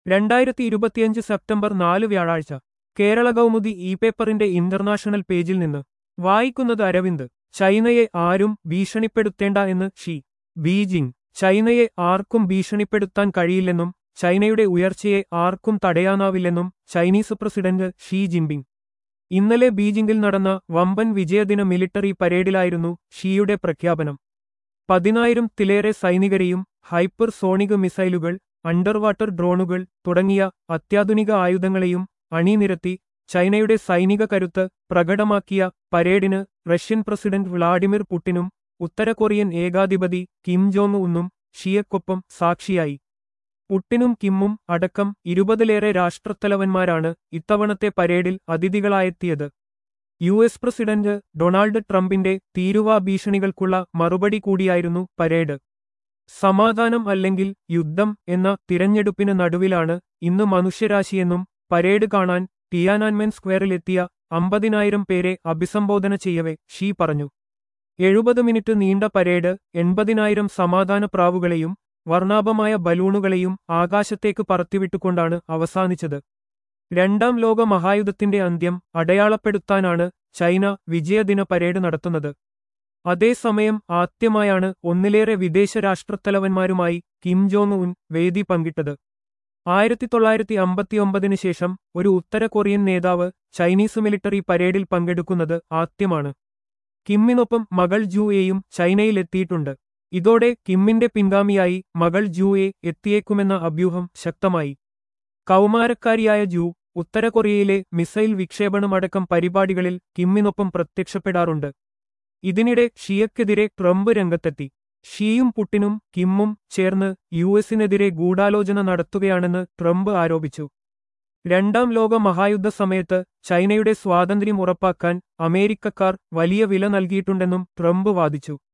രണ്ടായിരത്തി ഇരുപത്തിയഞ്ച് സെപ്റ്റംബർ നാല് വ്യാഴാഴ്ച കേരള കൗമുദി ഇ പേപ്പറിന്റെ ഇന്റർനാഷണൽ പേജിൽ നിന്ന് വായിക്കുന്നത് അരവിന്ദ് ചൈനയെ ആരും ഭീഷണിപ്പെടുത്തേണ്ട എന്ന് ഷി ബീജിംഗ് ചൈനയെ ആർക്കും ഭീഷണിപ്പെടുത്താൻ കഴിയില്ലെന്നും ചൈനയുടെ ഉയർച്ചയെ ആർക്കും തടയാനാവില്ലെന്നും ചൈനീസ് പ്രസിഡന്റ് ഷീ ജിൻപിങ് ഇന്നലെ ബീജിംഗിൽ നടന്ന വമ്പൻ വിജയദിന മിലിറ്ററി പരേഡിലായിരുന്നു ഷീയുടെ പ്രഖ്യാപനം പതിനായിരം തിലേറെ സൈനികരെയും ഹൈപ്പർ സോണിക് മിസൈലുകൾ അണ്ടർ വാട്ടർ ഡ്രോണുകൾ തുടങ്ങിയ അത്യാധുനിക ആയുധങ്ങളെയും അണിനിരത്തി ചൈനയുടെ സൈനിക കരുത്ത് പ്രകടമാക്കിയ പരേഡിന് റഷ്യൻ പ്രസിഡന്റ് വ്ളാഡിമിർ പുടിനും ഉത്തര കൊറിയൻ ഏകാധിപതി കിം ജോങ് ഉന്നും ഷിയക്കൊപ്പം സാക്ഷിയായി പുട്ടിനും കിമ്മും അടക്കം ഇരുപതിലേറെ രാഷ്ട്രത്തലവന്മാരാണ് ഇത്തവണത്തെ പരേഡിൽ അതിഥികളായെത്തിയത് യു എസ് പ്രസിഡന്റ് ഡൊണാൾഡ് ട്രംപിന്റെ തീരുവാ ഭീഷണികൾക്കുള്ള മറുപടി കൂടിയായിരുന്നു പരേഡ് സമാധാനം അല്ലെങ്കിൽ യുദ്ധം എന്ന തിരഞ്ഞെടുപ്പിന് നടുവിലാണ് ഇന്ന് മനുഷ്യരാശിയെന്നും പരേഡ് കാണാൻ ടിയാനാൻമെൻ സ്ക്വയറിലെത്തിയ അമ്പതിനായിരം പേരെ അഭിസംബോധന ചെയ്യവെ ഷീ പറഞ്ഞു എഴുപത് മിനിറ്റ് നീണ്ട പരേഡ് എൺപതിനായിരം സമാധാന പ്രാവുകളെയും വർണ്ണാഭമായ ബലൂണുകളെയും ആകാശത്തേക്ക് പറത്തിവിട്ടുകൊണ്ടാണ് അവസാനിച്ചത് രണ്ടാം ലോക മഹായുദ്ധത്തിന്റെ അന്ത്യം അടയാളപ്പെടുത്താനാണ് ചൈന വിജയദിന പരേഡ് നടത്തുന്നത് അതേസമയം ആദ്യമായാണ് ഒന്നിലേറെ വിദേശ രാഷ്ട്രത്തലവന്മാരുമായി കിം ജോങ് ഉൻ വേദി പങ്കിട്ടത് ആയിരത്തി തൊള്ളായിരത്തി അമ്പത്തിയൊമ്പതിന് ശേഷം ഒരു ഉത്തര കൊറിയൻ നേതാവ് ചൈനീസ് മിലിറ്ററി പരേഡിൽ പങ്കെടുക്കുന്നത് ആദ്യമാണ് കിമ്മിനൊപ്പം മകൾ ജൂയെയും ചൈനയിലെത്തിയിട്ടുണ്ട് ഇതോടെ കിമ്മിന്റെ പിൻഗാമിയായി മകൾ ജൂയെ എത്തിയേക്കുമെന്ന അഭ്യൂഹം ശക്തമായി കൗമാരക്കാരിയായ ജൂ ഉത്തര കൊറിയയിലെ മിസൈൽ വിക്ഷേപണമടക്കം പരിപാടികളിൽ കിമ്മിനൊപ്പം പ്രത്യക്ഷപ്പെടാറുണ്ട് ഇതിനിടെ ഷിയക്കെതിരെ ട്രംപ് രംഗത്തെത്തി ഷിയും പുട്ടിനും കിമ്മും ചേർന്ന് യു എസിനെതിരെ ഗൂഢാലോചന നടത്തുകയാണെന്ന് ട്രംപ് ആരോപിച്ചു രണ്ടാം ലോക മഹായുദ്ധ സമയത്ത് ചൈനയുടെ സ്വാതന്ത്ര്യം ഉറപ്പാക്കാൻ അമേരിക്കക്കാർ വലിയ വില നൽകിയിട്ടുണ്ടെന്നും ട്രംപ് വാദിച്ചു